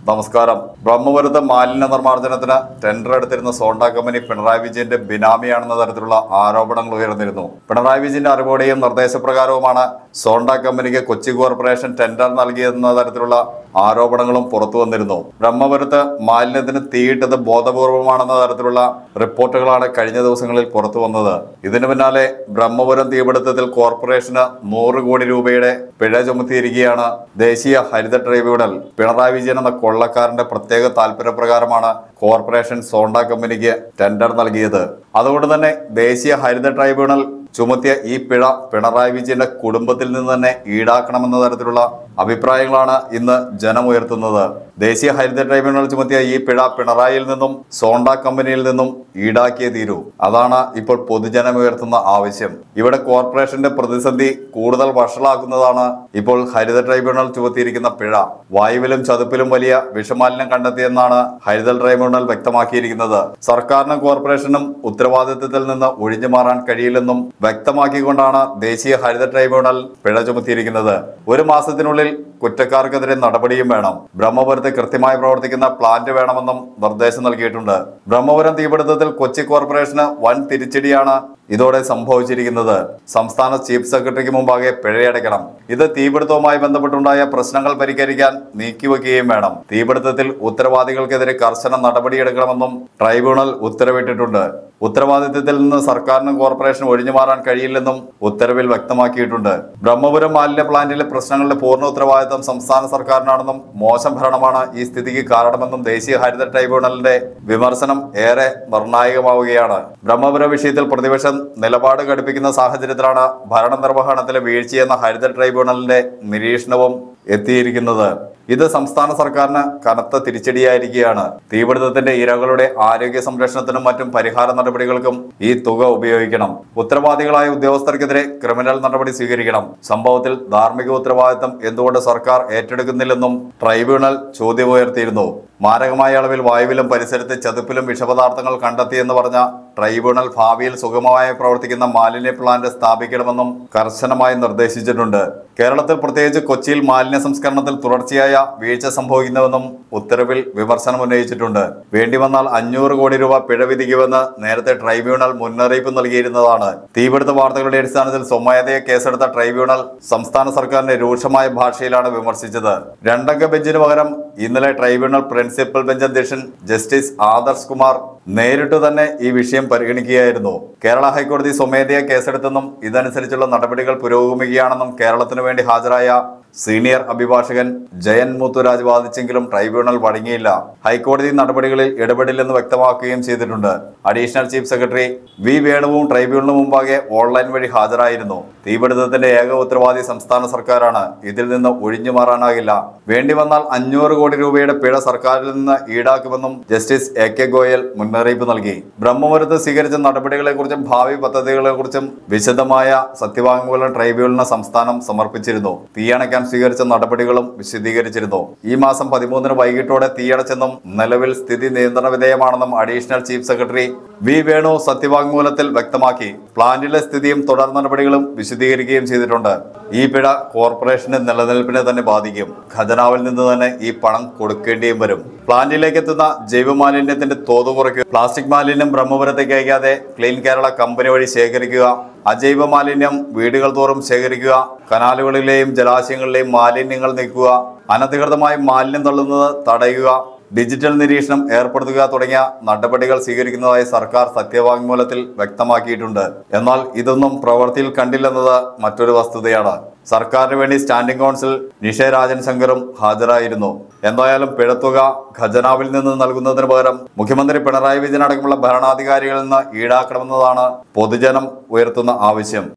നമസ്കാരം ബ്രഹ്മപുരത്ത് മാലിന്യ നിർമ്മാർജ്ജനത്തിന് ടെൻഡർ എടുത്തിരുന്ന സോണ്ട കമ്പനി പിണറായി വിജയന്റെ ബിനാമിയാണെന്ന തരത്തിലുള്ള ആരോപണങ്ങൾ ഉയർന്നിരുന്നു പിണറായി വിജയന്റെ അറിവോടെയും നിർദ്ദേശപ്രകാരവുമാണ് സോണ്ട കമ്പനിക്ക് കൊച്ചി കോർപ്പറേഷൻ ടെൻഡർ നൽകിയെന്ന തരത്തിലുള്ള ആരോപണങ്ങളും പുറത്തു വന്നിരുന്നു ബ്രഹ്മപുരത്ത് മാലിന്യത്തിന് തീയിട്ടത് ബോധപൂർവമാണെന്ന തരത്തിലുള്ള റിപ്പോർട്ടുകളാണ് കഴിഞ്ഞ ദിവസങ്ങളിൽ പുറത്തു വന്നത് ഇതിനു പിന്നാലെ ബ്രഹ്മപുരം തീപിടുത്തത്തിൽ കോർപ്പറേഷന് നൂറ് കോടി രൂപയുടെ പിഴ ചുമത്തിയിരിക്കുകയാണ് ദേശീയ ഹരിത ട്രൈബ്യൂണൽ പിണറായി വിജയൻ എന്ന കൊള്ളക്കാരന്റെ പ്രത്യേക താല്പര്യപ്രകാരമാണ് കോർപ്പറേഷൻ സോണ്ട കമ്പനിക്ക് ടെൻഡർ നൽകിയത് അതുകൊണ്ട് തന്നെ ദേശീയ ഹരിത ട്രൈബ്യൂണൽ ചുമത്തിയ ഈ പിഴ പിണറായി വിജയന്റെ കുടുംബത്തിൽ നിന്ന് തന്നെ ഈടാക്കണമെന്ന തരത്തിലുള്ള അഭിപ്രായങ്ങളാണ് ഇന്ന് ജനമുയർത്തുന്നത് ദേശീയ ഹരിത ട്രൈബ്യൂണൽ ചുമത്തിയ ഈ പിഴ പിണറായിയിൽ നിന്നും സോണ്ട കമ്പനിയിൽ നിന്നും ഈടാക്കിയേ തീരൂ അതാണ് ഇപ്പോൾ പൊതുജനമുയർത്തുന്ന ആവശ്യം ഇവിടെ കോർപ്പറേഷന്റെ പ്രതിസന്ധി കൂടുതൽ വഷളാക്കുന്നതാണ് ഇപ്പോൾ ഹരിത ട്രൈബ്യൂണൽ ചുമത്തിയിരിക്കുന്ന പിഴ വായുവിലും ചതുപ്പിലും വലിയ വിഷമാലിന്യം കണ്ടെത്തിയെന്നാണ് ഹരിത ട്രൈബ്യൂണൽ വ്യക്തമാക്കിയിരിക്കുന്നത് സർക്കാരിനും കോർപ്പറേഷനും ഉത്തരവാദിത്തത്തിൽ നിന്ന് ഒഴിഞ്ഞു മാറാൻ കഴിയില്ലെന്നും വ്യക്തമാക്കിക്കൊണ്ടാണ് ദേശീയ ഹരിത ട്രൈബ്യൂണൽ പിഴ ചുമത്തിയിരിക്കുന്നത് ഒരു മാസത്തിനുള്ളിൽ കുറ്റക്കാർക്കെതിരെ നടപടിയും വേണം ബ്രഹ്മപുരത്ത് കൃത്യമായി പ്രവർത്തിക്കുന്ന പ്ലാന്റ് വേണമെന്നും നിർദ്ദേശം നൽകിയിട്ടുണ്ട് ബ്രഹ്മപുരം തീപിടുത്തത്തിൽ കൊച്ചി കോർപ്പറേഷന് വൻ തിരിച്ചടിയാണ് ഇതോടെ സംഭവിച്ചിരിക്കുന്നത് സംസ്ഥാന ചീഫ് സെക്രട്ടറിക്ക് മുമ്പാകെ പിഴയടയ്ക്കണം ഇത് തീപിടുത്തവുമായി ബന്ധപ്പെട്ടുണ്ടായ പ്രശ്നങ്ങൾ പരിഹരിക്കാൻ നീക്കിവെക്കുകയും വേണം തീപിടുത്തത്തിൽ ഉത്തരവാദികൾക്കെതിരെ കർശന നടപടിയെടുക്കണമെന്നും ട്രൈബ്യൂണൽ ഉത്തരവിട്ടിട്ടുണ്ട് ഉത്തരവാദിത്തത്തിൽ നിന്ന് സർക്കാരിനും കോർപ്പറേഷനും ഒഴിഞ്ഞു മാറാൻ കഴിയില്ലെന്നും ഉത്തരവിൽ വ്യക്തമാക്കിയിട്ടുണ്ട് ബ്രഹ്മപുരം മാലിന്യ പ്ലാന്റിലെ പ്രശ്നങ്ങളുടെ പൂർണ്ണ ഉത്തരവാദിത്തം സംസ്ഥാന സർക്കാരിനാണെന്നും മോശം ഭരണമാണ് ഈ സ്ഥിതിക്ക് കാരണമെന്നും ദേശീയ ഹരിത ട്രൈബ്യൂണലിന്റെ വിമർശനം ഏറെ നിർണായകമാവുകയാണ് ബ്രഹ്മപുര വിഷയത്തിൽ പ്രതിപക്ഷം നിലപാട് ഘടിപ്പിക്കുന്ന സാഹചര്യത്തിലാണ് ഭരണനിർവഹണത്തിലെ വീഴ്ചയെന്ന ഹരിത ട്രൈബ്യൂണലിന്റെ നിരീക്ഷണവും എത്തിയിരിക്കുന്നത് ഇത് സംസ്ഥാന സർക്കാരിന് കനത്ത തിരിച്ചടിയായിരിക്കുകയാണ് തീപിടുത്തത്തിന്റെ ഇരകളുടെ ആരോഗ്യ സംരക്ഷണത്തിനും മറ്റും പരിഹാര നടപടികൾക്കും ഈ തുക ഉപയോഗിക്കണം ഉത്തരവാദികളായ ഉദ്യോഗസ്ഥർക്കെതിരെ ക്രിമിനൽ നടപടി സ്വീകരിക്കണം സംഭവത്തിൽ ധാർമ്മിക ഉത്തരവാദിത്തം എന്തുകൊണ്ട് സർക്കാർ ഏറ്റെടുക്കുന്നില്ലെന്നും ട്രൈബ്യൂണൽ ചോദ്യമുയർത്തിയിരുന്നു മാരകമായ അളവിൽ വായുവിലും പരിസരത്ത് ചതുപ്പിലും വിഷപദാർത്ഥങ്ങൾ കണ്ടെത്തിയെന്ന് പറഞ്ഞ ട്രൈബ്യൂണൽ ഭാവിയിൽ സുഗമമായി പ്രവർത്തിക്കുന്ന മാലിന്യ പ്ലാന്റ് സ്ഥാപിക്കണമെന്നും കർശനമായി നിർദ്ദേശിച്ചിട്ടുണ്ട് കേരളത്തിൽ പ്രത്യേകിച്ച് കൊച്ചിയിൽ മാലിന്യ സംസ്കരണത്തിൽ തുടർച്ചയായ വീഴ്ച സംഭവിക്കുന്നുവെന്നും ഉത്തരവിൽ വിമർശനം ഉന്നയിച്ചിട്ടുണ്ട് വേണ്ടി വന്നാൽ അഞ്ഞൂറ് കോടി രൂപ പിഴ വിധിക്കുമെന്ന് നേരത്തെ ട്രൈബ്യൂണൽ മുന്നറിയിപ്പ് നൽകിയിരുന്നതാണ് തീപിടുത്ത വാർത്തകളുടെ അടിസ്ഥാനത്തിൽ സ്വമേധയെ കേസെടുത്ത ട്രൈബ്യൂണൽ സംസ്ഥാന സർക്കാരിന്റെ രൂക്ഷമായ ഭാഷയിലാണ് വിമർശിച്ചത് രണ്ടംഗ ബെഞ്ചിന് പകരം ഇന്നലെ ട്രൈബ്യൂണൽ പ്രിൻസിപ്പൽ ബെഞ്ച് അധ്യക്ഷൻ ജസ്റ്റിസ് ആദർശ് കുമാർ നേരിട്ട് തന്നെ ഈ വിഷയം പരിഗണിക്കുകയായിരുന്നു കേരള ഹൈക്കോടതി സ്വമേധയാ കേസെടുത്തെന്നും ഇതനുസരിച്ചുള്ള നടപടികൾ പുരോഗമിക്കുകയാണെന്നും കേരളത്തിനു വേണ്ടി ഹാജരായ സീനിയർ അഭിഭാഷകൻ ജയൻ മുത്തുരാജ് വാദിച്ചെങ്കിലും ട്രൈബ്യൂണൽ വഴങ്ങിയില്ല ഹൈക്കോടതി നടപടികളിൽ ഇടപെടില്ലെന്ന് വ്യക്തമാക്കുകയും ചെയ്തിട്ടുണ്ട് അഡീഷണൽ ചീഫ് സെക്രട്ടറി വി വേണുവും ട്രൈബ്യൂണലിന് മുമ്പാകെ ഓൺലൈൻ വഴി ഹാജരായിരുന്നു തീപിടുത്തത്തിന്റെ ഏക ഉത്തരവാദി സംസ്ഥാന സർക്കാരാണ് ഇതിൽ നിന്ന് ഒഴിഞ്ഞു മാറാനാകില്ല വേണ്ടി വന്നാൽ അഞ്ഞൂറ് കോടി രൂപയുടെ പിഴ സർക്കാരിൽ നിന്ന് ഈടാക്കുമെന്നും ജസ്റ്റിസ് എ കെ ഗോയൽ മുന്നറിയിപ്പ് നൽകി ബ്രഹ്മപുരത്ത് സ്വീകരിച്ച നടപടികളെക്കുറിച്ചും ഭാവി പദ്ധതികളെക്കുറിച്ചും വിശദമായ സത്യവാങ്മൂലം ട്രൈബ്യൂണലിന് സംസ്ഥാനം സമർപ്പിച്ചിരുന്നു തീയണയ്ക്കാൻ സ്വീകരിച്ച നടപടികളും വിശദീകരിച്ചിരുന്നു ഈ മാസം പതിമൂന്നിന് വൈകിട്ടോടെ തീയണച്ചെന്നും നിലവിൽ സ്ഥിതി നിയന്ത്രണ വിധേയമാണെന്നും additional chief secretary V Venu സത്യവാങ്മൂലത്തിൽ വ്യക്തമാക്കി പ്ലാന്റിലെ സ്ഥിതിയും തുടർ നടപടികളും വിശദീകരിക്കുകയും ചെയ്തിട്ടുണ്ട് ഈ പിഴ കോർപ്പറേഷന്റെ നിലനിൽപ്പിനെ തന്നെ ബാധിക്കും ഖജനാവിൽ നിന്ന് തന്നെ ഈ പണം കൊടുക്കേണ്ടിയും വരും പ്ലാന്റിലേക്ക് എത്തുന്ന ജൈവമാലിന്യത്തിന്റെ തോത് കുറയ്ക്കുക പ്ലാസ്റ്റിക് മാലിന്യം ബ്രഹ്മപുരത്തേക്ക് അയക്കാതെ ക്ലീൻ കേരള കമ്പനി വഴി ശേഖരിക്കുക അജൈവ മാലിന്യം വീടുകൾ തോറും ശേഖരിക്കുക കനാലുകളിലെയും ജലാശയങ്ങളിലെയും മാലിന്യങ്ങൾ നീക്കുക അനധികൃതമായി മാലിന്യം തള്ളുന്നത് തടയുക ഡിജിറ്റൽ നിരീക്ഷണം ഏർപ്പെടുത്തുക തുടങ്ങിയ നടപടികൾ സ്വീകരിക്കുന്നതായി സർക്കാർ സത്യവാങ്മൂലത്തിൽ വ്യക്തമാക്കിയിട്ടുണ്ട് എന്നാൽ ഇതൊന്നും പ്രവൃത്തിയിൽ കണ്ടില്ലെന്നത് മറ്റൊരു വസ്തുതയാണ് സർക്കാരിന് വേണ്ടി സ്റ്റാൻഡിംഗ് കൗൺസിൽ നിഷ രാജൻ ശങ്കറും ഹാജരായിരുന്നു എന്തായാലും പിഴത്തുക ഖജനാവിൽ നിന്ന് നൽകുന്നതിന് പകരം മുഖ്യമന്ത്രി പിണറായി വിജയൻ അടക്കമുള്ള ഭരണാധികാരികളിൽ നിന്ന് ഈടാക്കണമെന്നതാണ് പൊതുജനം ഉയർത്തുന്ന ആവശ്യം